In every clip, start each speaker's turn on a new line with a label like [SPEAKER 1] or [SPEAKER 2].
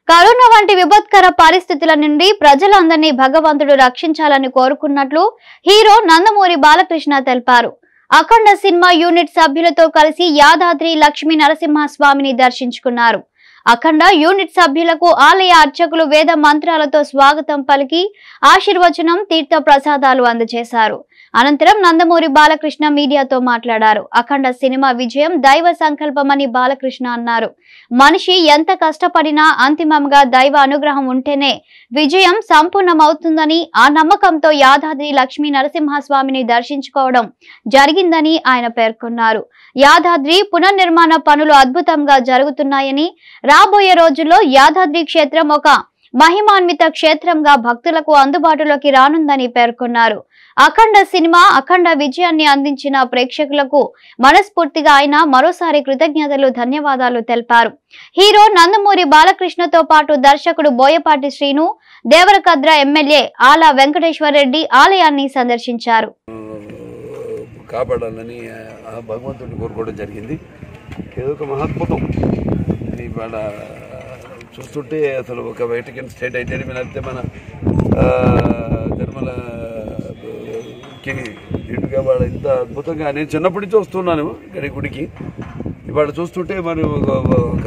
[SPEAKER 1] corona వంటి విపత్కర పరిస్థితుల నుండి ప్రజలందరినీ భగవంతుడు రక్షించాలని కోరుకున్నట్లు హీరో నందమూరి బాలకృష్ణ తెలిపారు అఖండ సినిమా యూనిట్ సభ్యులతో కలిసి యాదాద్రి లక్ష్మీ నరసింహస్వామిని దర్శించుకున్నారు అఖండ యూనిట్ సభ్యులకు ఆలయ అర్చకులు వేద మంత్రాలతో స్వాగతం పలికి ఆశీర్వచనం తీర్థ ప్రసాదాలు అందజేశారు అనంతరం నందమూరి బాలకృష్ణ మీడియాతో మాట్లాడారు అఖండ సినిమా విజయం దైవ సంకల్పమని బాలకృష్ణ అన్నారు మనిషి ఎంత కష్టపడినా అంతిమంగా దైవ అనుగ్రహం ఉంటేనే విజయం సంపూర్ణమవుతుందని ఆ నమ్మకంతో యాదాద్రి లక్ష్మీ నరసింహస్వామిని దర్శించుకోవడం జరిగిందని ఆయన పేర్కొన్నారు యాదాద్రి పునర్నిర్మాణ పనులు అద్భుతంగా జరుగుతున్నాయని రాబోయే రోజుల్లో యాదాద్రి క్షేత్రం ఒక మహిమాన్విత క్షేత్రంగా భక్తులకు అందుబాటులోకి రానుందని పేర్కొన్నారు అఖండ సినిమా అఖండ విజయాన్ని అందించిన ప్రేక్షకులకు మనస్ఫూర్తిగా ఆయన మరోసారి కృతజ్ఞతలు ధన్యవాదాలు తెలిపారు హీరో నందమూరి బాలకృష్ణతో పాటు దర్శకుడు బోయపాటి శ్రీను దేవరకద్ర ఎమ్మెల్యే ఆలా వెంకటేశ్వర రెడ్డి ఆలయాన్ని సందర్శించారు
[SPEAKER 2] కాపాడాలని ఆ భగవంతుడిని కోరుకోవడం జరిగింది ఏదో ఒక మహాద్భుతం ఇది ఇవాళ చూస్తుంటే అసలు ఒక వెటికన్ స్టేట్ అయితే అయితే మన ఆ, తిరుమల కి ఇటుగా వాళ్ళ ఇంత అద్భుతంగా నేను చిన్నప్పటి నుంచి వస్తున్నాను ఇక్కడ ఈ గుడికి ఇవాళ చూస్తుంటే మరి ఒక ఒక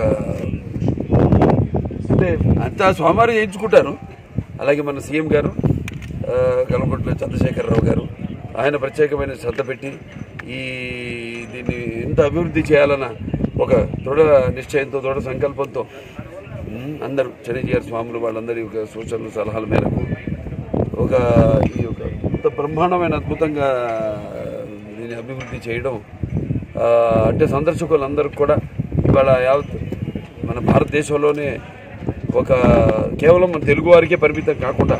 [SPEAKER 2] అంటే అంతా స్వామివారి చేయించుకుంటారు అలాగే మన సీఎం గారు ఆ, కల్వకుంట్ల చంద్రశేఖరరావు గారు ఆయన ప్రత్యేకమైన శ్రద్ధ పెట్టి ఈ దీన్ని ఎంత అభివృద్ధి చేయాలన్న ఒక దృఢ నిశ్చయంతో దృఢ సంకల్పంతో ఉమ్, అందరూ చిరంజీవి స్వాములు వాళ్ళందరి యొక్క సూచనలు సలహాల మేరకు ఒక ఈ ఒక ఇంత బ్రహ్మాండమైన అద్భుతంగా దీన్ని అభివృద్ధి చేయడం ఆ, అంటే సందర్శకులందరికీ కూడా ఇవాళ యావత్ మన భారతదేశంలోనే ఒక కేవలం మన తెలుగు వారికే పరిమితం కాకుండా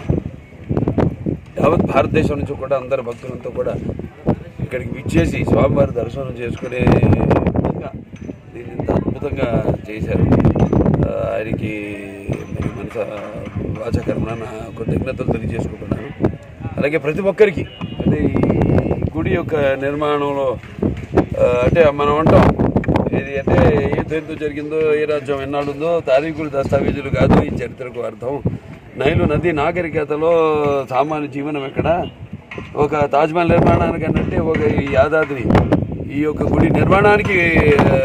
[SPEAKER 2] యావత్ భారతదేశం నుంచి కూడా అందరు భక్తులంతా కూడా ఇక్కడికి విచ్చేసి స్వామివారి దర్శనం చేసుకునే విధంగా దీన్ని ఇంత అద్భుతంగా చేశారు ఆ, ఆయనకి మరి మనస వాచకర్మ నా కృతజ్ఞతలు తెలియజేసుకుంటున్నాను అలాగే ప్రతి ఒక్కరికి అంటే ఈ గుడి యొక్క నిర్మాణంలో ఆ, అంటే మనం అంటాం ఇది అంటే ఏ తేదీతో జరిగిందో ఏ రాజ్యం ఎన్నాడుందో తారీఖులు దస్తావేజులు కాదు ఈ చరిత్రకు అర్థం నైలు నది నాగరికతలో సామాన్య జీవనం ఎక్కడ ఒక తాజ్మహల్ నిర్మాణానికి అంటే ఒక ఈ యాదాద్రి ఈ యొక్క గుడి నిర్మాణానికి ఆ,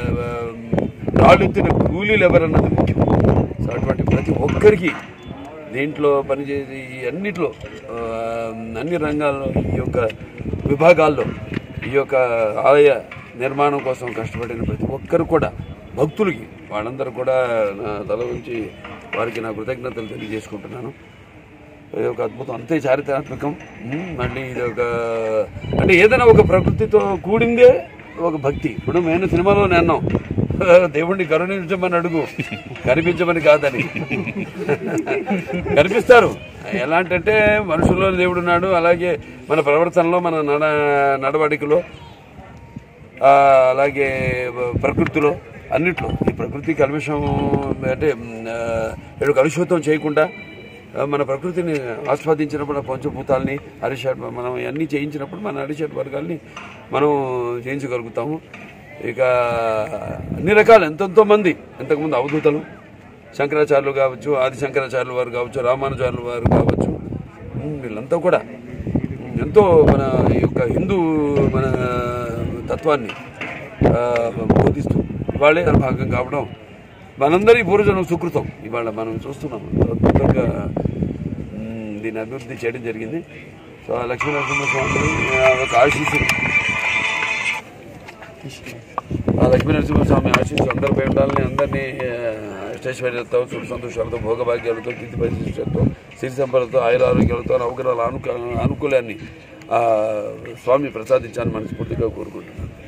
[SPEAKER 2] రాళ్ళెత్తిన కూలీలు ఎవరన్నది ముఖ్యం సో అటువంటి ప్రతి ఒక్కరికి దీంట్లో పనిచేసి ఈ అన్నిట్లో ఆ, అన్ని రంగాల్లో ఈ యొక్క విభాగాల్లో ఈ యొక్క ఆలయ నిర్మాణం కోసం కష్టపడిన ప్రతి ఒక్కరు కూడా భక్తులకి వాళ్ళందరూ కూడా నా తల ఉంచి వారికి నా కృతజ్ఞతలు తెలియజేసుకుంటున్నాను ఇది ఒక అద్భుతం అంతే చారిత్రాత్మకం ఉమ్, మళ్ళీ ఇది ఒక అంటే ఏదైనా ఒక ప్రకృతితో కూడిందే ఒక భక్తి ఇప్పుడు నేను సినిమాలోనే అన్నాం దేవుణ్ణి కరుణించమని అడుగు కనిపించమని కాదని కనిపిస్తారు ఎలాంటంటే మనుషుల్లో దేవుడు ఉన్నాడు అలాగే మన ప్రవర్తనలో మన నడ నడవడికలో ఆ, అలాగే ప్రకృతిలో అన్నిట్లో ఈ ప్రకృతి కలుషం అంటే మ్, ఆ, ఏడు కలుషితం చేయకుండా ఆ, మన ప్రకృతిని ఆస్వాదించినప్పుడు ఆ పంచభూతాలని అరిషట్ మనం అన్నీ చేయించినప్పుడు మన అరిషట్ వర్గాల్ని మనం చేయించగలుగుతాము ఇక అన్ని రకాలు ఎంతెంతో మంది ఎంతకుముందు అవధూతలు శంకరాచార్యులు కావచ్చు ఆది శంకరాచార్యుల వారు కావచ్చు రామానుజార్యుల వారు కావచ్చు ఉమ్, వీళ్ళంతా కూడా ఎంతో మన ఈ యొక్క హిందూ మన తత్వాన్ని ఆ, బోధిస్తూ వాళ్ళే దాని భాగం కావడం మనందరి పూర్వజనం సుకృతం ఇవాళ మనం చూస్తున్నాం అద్భుతంగా ఉమ్, దీన్ని అభివృద్ధి చేయడం జరిగింది సో ఆ లక్ష్మీనరసింహస్వామి ఆ, ఒక ఆశీస్సులు ఆ లక్ష్మీనరసింహస్వామి ఆశీస్సు అందరిపై ఉండాలని అందరినీ అష్టైశ్వర్యాలతో సుఖ సంతోషాలతో భోగభాగ్యాలతో కీర్తి పరిశిష్టతో సిరి సంపదలతో ఆయుర ఆరోగ్యాలతో నవగ్రహాల అనుకూ అనుకూలాన్ని ఆ, స్వామి ప్రసాదించాలని మనస్ఫూర్తిగా కోరుకుంటున్నాను